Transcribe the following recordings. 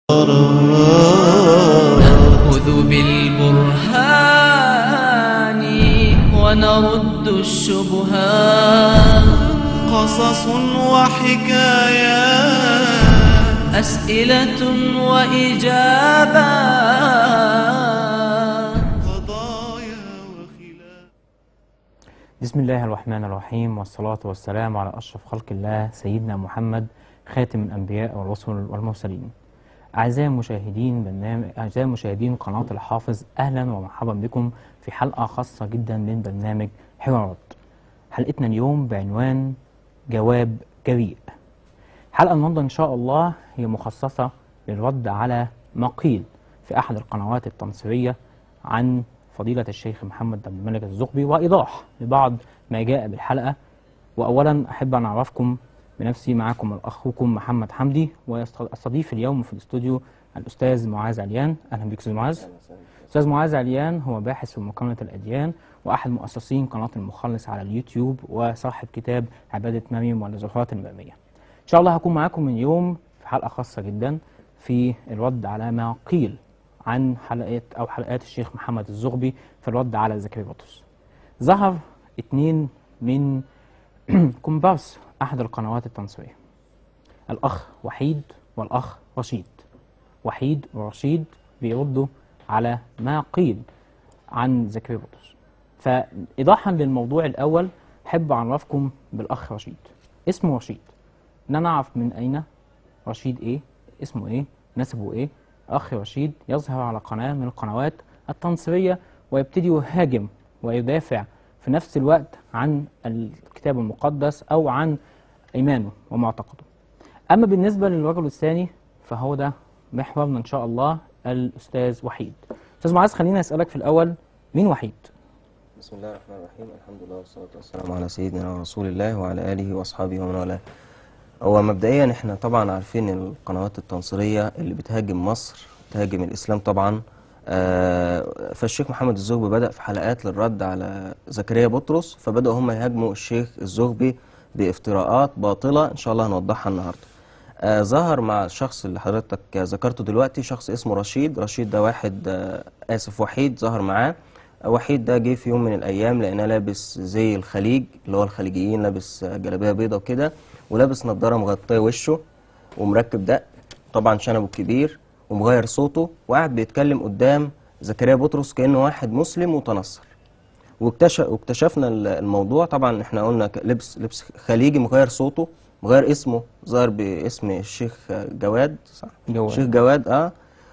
نأخذ بالبرهان ونرد الشبهات قصص وحكايات أسئلة وإجابات قضايا وخلاف بسم الله الرحمن الرحيم والصلاة والسلام على أشرف خلق الله سيدنا محمد خاتم الأنبياء والرسل والمرسلين أعزائي المشاهدين برنامج أعزائي المشاهدين قناة الحافظ أهلا ومرحبا بكم في حلقة خاصة جدا من برنامج حوارات حلقتنا اليوم بعنوان جواب جريء حلقة النهاردة إن شاء الله هي مخصصة للرد على ما قيل في أحد القنوات التنصيرية عن فضيلة الشيخ محمد عبد الملك الزغبي وإيضاح لبعض ما جاء بالحلقة وأولا أحب أن أعرفكم بنفسي معكم أخوكم محمد حمدي وأستضيف اليوم في الاستوديو الأستاذ معاذ عليان أهلا بك أستاذ معاذ أستاذ معاذ عليان هو باحث في مقارنة الأديان وأحد مؤسسين قناة المخلص على اليوتيوب وصاحب كتاب عبادة مريم والنزهات المرمية إن شاء الله هكون معاكم اليوم في حلقة خاصة جدا في الرد على ما قيل عن حلقات أو حلقات الشيخ محمد الزغبي في الرد على زكريا بطرس ظهر اتنين من كومبارس أحد القنوات التنصيرية الأخ وحيد والأخ رشيد وحيد ورشيد بيردوا على ما قيل عن زكريا بطرس فإيضاحا للموضوع الأول أحب أعرفكم بالأخ رشيد اسمه رشيد إن أنا أعرف من أين رشيد إيه اسمه إيه نسبه إيه أخ رشيد يظهر على قناة من القنوات التنصيرية ويبتدي يهاجم ويدافع في نفس الوقت عن الكتاب المقدس أو عن إيمانه ومعتقده أما بالنسبة للرجل الثاني فهو ده محورنا إن شاء الله الأستاذ وحيد أستاذ معاذ خليني أسألك في الأول مين وحيد؟ بسم الله الرحمن الرحيم الحمد لله والصلاة والسلام على سيدنا رسول الله وعلى آله وأصحابه ومن والاه هو مبدئيا احنا طبعا عارفين القنوات التنصيرية اللي بتهاجم مصر تهاجم الإسلام طبعا آه، فالشيخ محمد الزغبي بدأ في حلقات للرد على زكريا بطرس فبدأوا هم يهاجموا الشيخ الزغبي بافتراءات باطلة إن شاء الله هنوضحها النهاردة آه، ظهر مع الشخص اللي حضرتك ذكرته دلوقتي شخص اسمه رشيد رشيد ده واحد آه، آسف وحيد ظهر معاه وحيد ده جه في يوم من الأيام لقيناه لابس زي الخليج اللي هو الخليجيين لابس آه، جلابية بيضة وكده ولابس نضارة مغطية وشه ومركب دق طبعا شنبه كبير ومغير صوته وقاعد بيتكلم قدام زكريا بطرس كأنه واحد مسلم متنصر واكتشف واكتشفنا ال- الموضوع طبعا احنا قلنا ك- لبس لبس خليجي مغير صوته مغير اسمه ظهر باسم الشيخ جواد صح جواد. الشيخ جواد اه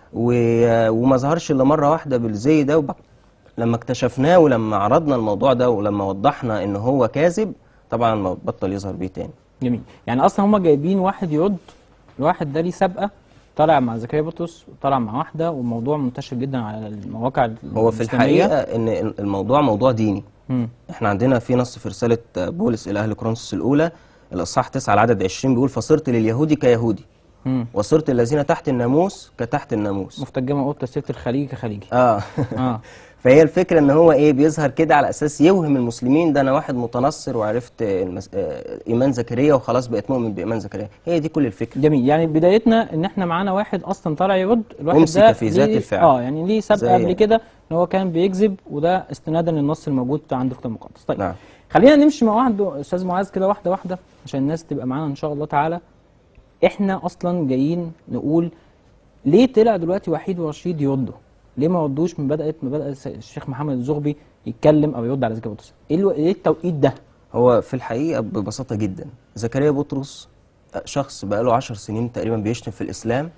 و- وما ظهرش الا مره واحده بالزي ده وبعد لما اكتشفناه ولما عرضنا الموضوع ده ولما وضحنا ان هو كاذب طبعا ما بطل يظهر بيه تاني جميل يعني أصلا هما جايبين واحد يرد الواحد ده ليه سابقة طالع مع زكريا بطرس وطالع مع واحدة والموضوع منتشر جدا على المواقع هو في الإسلامية. الحقيقه ان الموضوع موضوع ديني مم. احنا عندنا في نص في رسالة بولس إلى أهل كورنثوس الأولى الإصحاح 9 العدد 20 بيقول فصرت لليهود كيهودي مم. وصرت الذين تحت الناموس كتحت الناموس مفتجمة قطة سيرة الخليج كخليجي اه اه فهي الفكرة ان هو ايه بيظهر كده على اساس يوهم المسلمين ده انا واحد متنصر وعرفت المس... آه، ايمان زكريا وخلاص بقيت مؤمن بايمان زكريا هي دي كل الفكرة جميل يعني بدايتنا ان احنا معانا واحد اصلا طالع يرد الواحد أمسك ده في ذات ليه- الفعل. اه يعني ليه سابقه زي قبل يعني. كده ان هو كان بيكذب وده استنادا للنص الموجود عند الكتاب المقدس طيب نعم. خلينا نمشي مع واحد استاذ معاذ كده واحده واحده عشان الناس تبقى معانا ان شاء الله تعالى احنا اصلا جايين نقول ليه طلع دلوقتي وحيد ورشيد يردوا ليه ما ردوش من بدات ما بدا الشيخ محمد الزغبي يتكلم او يرد على زكريا بطرس ايه الو- ايه التوقيت ده هو في الحقيقة ببساطة جدا زكريا بطرس شخص بقاله عشر سنين تقريبا بيشتم في الإسلام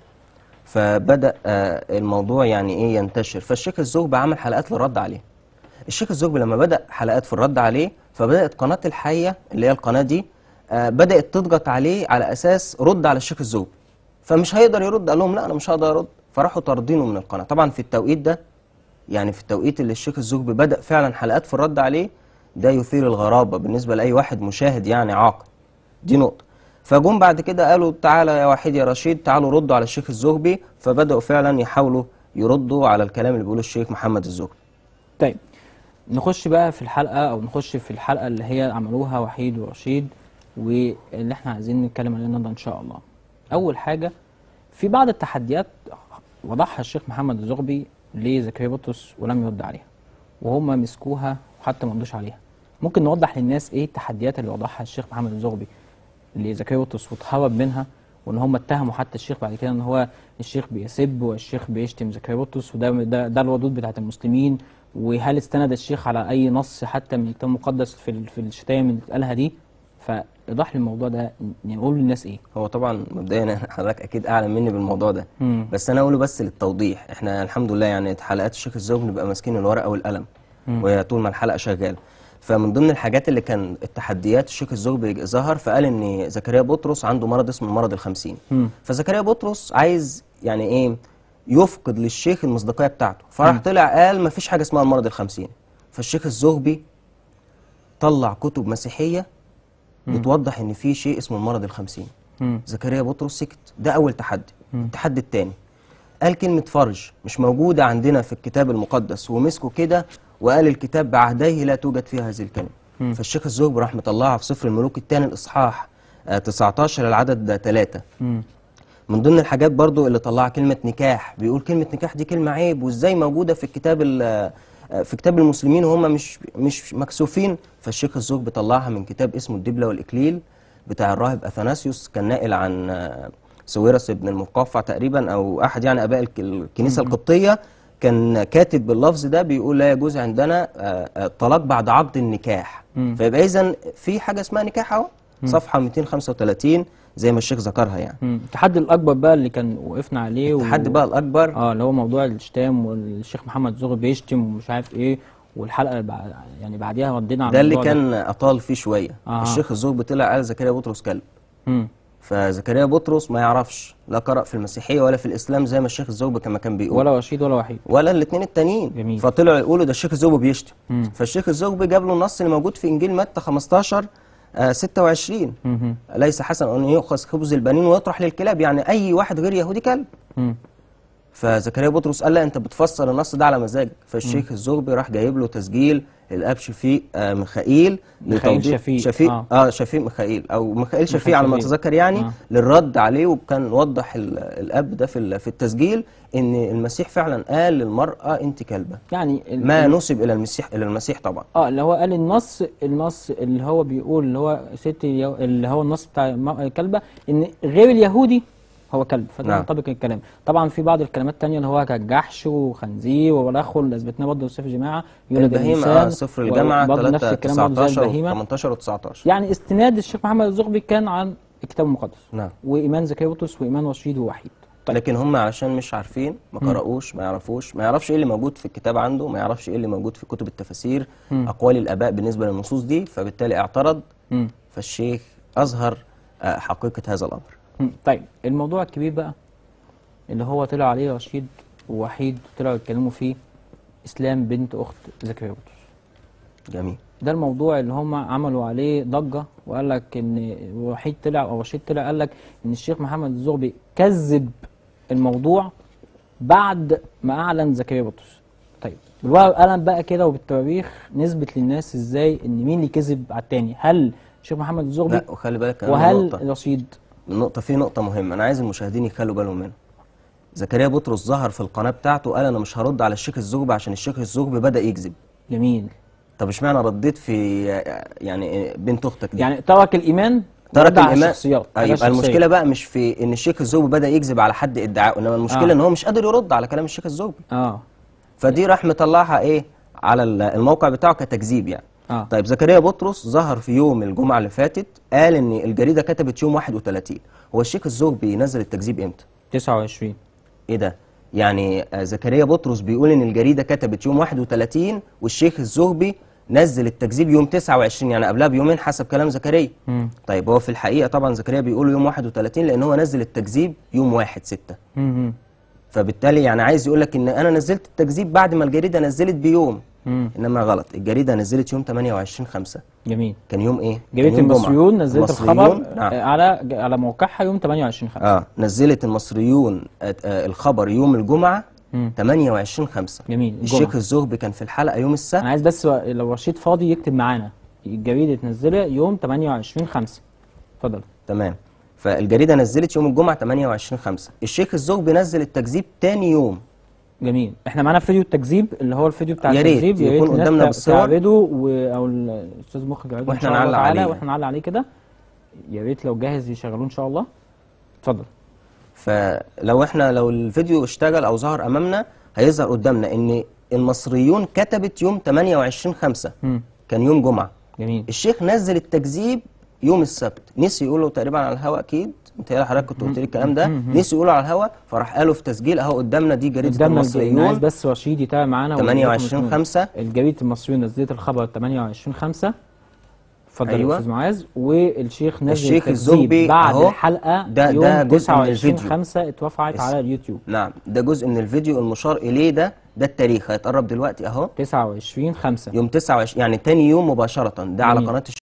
فبدأ آه، الموضوع يعني إيه ينتشر فالشيخ الزغبي عمل حلقات للرد عليه الشيخ الزغبي لما بدأ حلقات في الرد عليه فبدأت قناة الحية اللي هي القناة دي آه، بدأت تضغط عليه على أساس رد على الشيخ الزغبي فمش هيقدر يرد قال لهم لا أنا مش هقدر أرد فراحوا طاردينه من القناة طبعا في التوقيت ده يعني في التوقيت اللي الشيخ الزغبي بدأ فعلا حلقات في الرد عليه ده يثير الغرابة بالنسبة لأي واحد مشاهد يعني عاقل دي نقطة فجم بعد كده قالوا تعالى يا وحيد يا رشيد تعالوا ردوا على الشيخ الزغبي فبدأوا فعلا يحاولوا يردوا على الكلام اللي بيقوله الشيخ محمد الزغبي طيب نخش بقى في الحلقة أو نخش في الحلقة اللي هي عملوها وحيد ورشيد واللي احنا عايزين نتكلم عليها النهارده إن شاء الله. أول حاجة في بعض التحديات وضعها الشيخ محمد الزغبي لزكريا بطرس ولم يرد عليها وهم مسكوها وحتى ما ردوش عليها ممكن نوضح للناس ايه التحديات اللي وضعها الشيخ محمد الزغبي لزكريا بطرس وتهرب منها وان هم اتهموا حتى الشيخ بعد كده ان هو الشيخ بيسب والشيخ بيشتم زكريا بطرس وده ده, ده الردود بتاعت المسلمين وهل استند الشيخ على اي نص حتى من الكتاب المقدس في ال- في الشتايم اللي اتقالها دي فايضح لي الموضوع ده نقول للناس ايه هو طبعا مبدئيا حضرتك اكيد اعلم مني بالموضوع ده مم. بس انا اقوله بس للتوضيح احنا الحمد لله يعني حلقات الشيخ الزوج بنبقى ماسكين الورقه والقلم وهي طول ما الحلقه شغاله فمن ضمن الحاجات اللي كان التحديات الشيخ الزوج ظهر فقال ان زكريا بطرس عنده مرض اسمه مرض الخمسين مم. فزكريا بطرس عايز يعني ايه يفقد للشيخ المصداقيه بتاعته فراح طلع قال ما فيش حاجه اسمها المرض الخمسين فالشيخ الزغبي طلع كتب مسيحيه بتوضح ان في شيء اسمه المرض الخمسين مم. زكريا بطرس سكت ده اول تحدي التحدي الثاني قال كلمه فرج مش موجوده عندنا في الكتاب المقدس ومسكه كده وقال الكتاب بعهديه لا توجد فيها هذه الكلمه فالشيخ الزغبي راح مطلعها في سفر الملوك الثاني الاصحاح آه، 19 العدد 3 مم. من ضمن الحاجات برضو اللي طلعها كلمة نكاح بيقول كلمة نكاح دي كلمة عيب وازاي موجودة في الكتاب ال- في كتاب المسلمين وهم مش مش مكسوفين فالشيخ الزوج بيطلعها من كتاب اسمه الدبلة والإكليل بتاع الراهب أثناسيوس كان ناقل عن آه، سويرس بن المقفع تقريبا أو أحد يعني آباء الك- الكنيسة القبطية كان كاتب باللفظ ده بيقول لا يجوز عندنا آه، آه، الطلاق بعد عقد النكاح مم. فيبقى إذا في حاجة اسمها نكاح أهو صفحة 235 زي ما الشيخ ذكرها يعني مم. التحدي الاكبر بقى اللي كان وقفنا عليه و- التحدي بقى الأكبر اه اللي هو موضوع الشتام والشيخ محمد زغي بيشتم ومش عارف ايه والحلقه اللي بعد يعني بعديها ردينا على ده اللي الموضوع كان اطال فيه شويه آه. الشيخ الزوج طلع قال زكريا بطرس كلب مم. فزكريا بطرس ما يعرفش لا قرأ في المسيحيه ولا في الاسلام زي ما الشيخ الزوج كما كان بيقول ولا رشيد ولا وحيد ولا الاثنين التانيين جميل. فطلعوا يقولوا ده الشيخ الزوج بيشتم مم. فالشيخ الزوج جاب له النص اللي موجود في انجيل متى 15 آه 26 مم. ليس حسنا ان يؤخذ خبز البنين ويطرح للكلاب يعني اي واحد غير يهودي كلب مم. فزكريا بطرس قال لا انت بتفسر النص ده على مزاجك فالشيخ الزغبي راح جايب له تسجيل الاب شفيق آه ميخائيل ميخائيل لتوضيح- شفيق، شفيق آه. اه, شفيق ميخائيل او ميخائيل شفيق على ما شفيق. اتذكر يعني آه. للرد عليه وكان وضح ال- الاب ده في ال- في التسجيل ان المسيح فعلا قال للمراه انت كلبه يعني ال- ما ال- نسب الى المسيح الى المسيح طبعا اه اللي هو قال النص النص اللي هو بيقول اللي هو ست اليو... اللي هو النص بتاع الم- الكلبه ان غير اليهودي هو كلب فده نعم. ينطبق الكلام طبعا في بعض الكلمات التانية اللي هو كجحش وخنزير وبلاخو اللي اثبتناه برضه في سفر الجماعه يولد البهيمه الانسان اه صفر الجامعه وبرضه نفس 3 الكلام برضه زي 19 البهيمه 18 و19 يعني استناد الشيخ محمد الزغبي كان عن الكتاب المقدس نعم وايمان زكريا بطرس وايمان رشيد ووحيد طيب لكن هم علشان مش عارفين ما قرأوش ما يعرفوش ما يعرفش ايه اللي موجود في الكتاب عنده ما يعرفش ايه اللي موجود في كتب التفاسير اقوال الاباء بالنسبه للنصوص دي فبالتالي اعترض مم. فالشيخ اظهر آه، حقيقه هذا الامر مم. طيب الموضوع الكبير بقى اللي هو طلع عليه رشيد ووحيد طلعوا يتكلموا فيه اسلام بنت اخت زكريا بطرس جميل ده الموضوع اللي هم عملوا عليه ضجه وقال لك ان وحيد طلع او رشيد طلع قال لك ان الشيخ محمد الزغبي كذب الموضوع بعد ما اعلن زكريا بطرس طيب بالورقه والقلم بقى كده وبالتواريخ نثبت للناس ازاي ان مين اللي كذب على التاني هل الشيخ محمد الزغبي لا وخلي بالك كمان من وهل نقطه رشيد النقطه في نقطه مهمه انا عايز المشاهدين يخلوا بالهم منها زكريا بطرس ظهر في القناه بتاعته قال انا مش هرد على الشيخ الزغبي عشان الشيخ الزغبي بدا يكذب جميل طب اشمعنى رديت في يعني بنت اختك دي يعني ترك الايمان ترك ورد على الايمان الشخصيات آه، حاجات يبقى شخصية. المشكله بقى مش في ان الشيخ الزوبي بدا يكذب على حد ادعاء انما المشكله آه. ان هو مش قادر يرد على كلام الشيخ الزوبي اه فدي راح مطلعها ايه على ال- الموقع بتاعه كتكذيب يعني اه طيب زكريا بطرس ظهر في يوم الجمعه اللي فاتت قال ان الجريده كتبت يوم 31 هو الشيخ الزوبي نزل التكذيب امتى 29 ايه ده يعني آه، زكريا بطرس بيقول ان الجريده كتبت يوم 31 والشيخ الزهبي نزل التكذيب يوم 29 يعني قبلها بيومين حسب كلام زكريا مم. طيب هو في الحقيقه طبعا زكريا بيقول يوم 31 لان هو نزل التكذيب يوم 1 6 مم. فبالتالي يعني عايز يقول لك ان انا نزلت التكذيب بعد ما الجريده نزلت بيوم مم. انما غلط الجريده نزلت يوم 28 5 جميل كان يوم ايه جريدة كان يوم جمعة. المصريون نزلت المصريون، الخبر نعم. آه، على على موقعها يوم 28 5 اه نزلت المصريون آه، آه، الخبر يوم الجمعه مم. 28 5 جميل الشيخ الجمعة. الزهبي كان في الحلقه يوم السبت انا عايز بس و- لو رشيد فاضي يكتب معانا الجريدة تنزلها يوم 28 5 اتفضل تمام فالجريده نزلت يوم الجمعه 28 5 الشيخ الزوج بينزل التكذيب تاني يوم جميل احنا معانا فيديو التكذيب اللي هو الفيديو بتاع يا ريت التكذيب يكون الناس قدامنا تع- بالصور. تعرضه و... او الاستاذ مخرج يعرضه ان وإحنا شاء الله نعلق تعالى عليه. واحنا نعلق عليه كده يا ريت لو جاهز يشغلوه ان شاء الله اتفضل فلو احنا لو الفيديو اشتغل او ظهر امامنا هيظهر قدامنا ان المصريون كتبت يوم 28 5 مم. كان يوم جمعه جميل الشيخ نزل التكذيب يوم السبت نسي يقوله تقريبا على الهواء اكيد انت يا حضرتك كنت قلت لي الكلام ده نسي يقوله على الهواء فراح قاله في تسجيل اهو قدامنا دي جريده قدامنا الج- أنا عايز المصريون بس رشيد يتابع معانا 28 والجريدة 5 الجريدة المصريون نزلت الخبر 28 28 اتفضل أيوة. يا استاذ معاذ والشيخ نزل الشيخ التكذيب الزغبي بعد أهو. الحلقه ده- يوم ده جزء من 29 الفيديو. 5 اترفعت اس- على اليوتيوب نعم ده جزء من الفيديو المشار اليه ده ده التاريخ هيتقرب دلوقتي اهو 29 5 يوم 29 يعني تاني يوم مباشره ده على جميل. قناه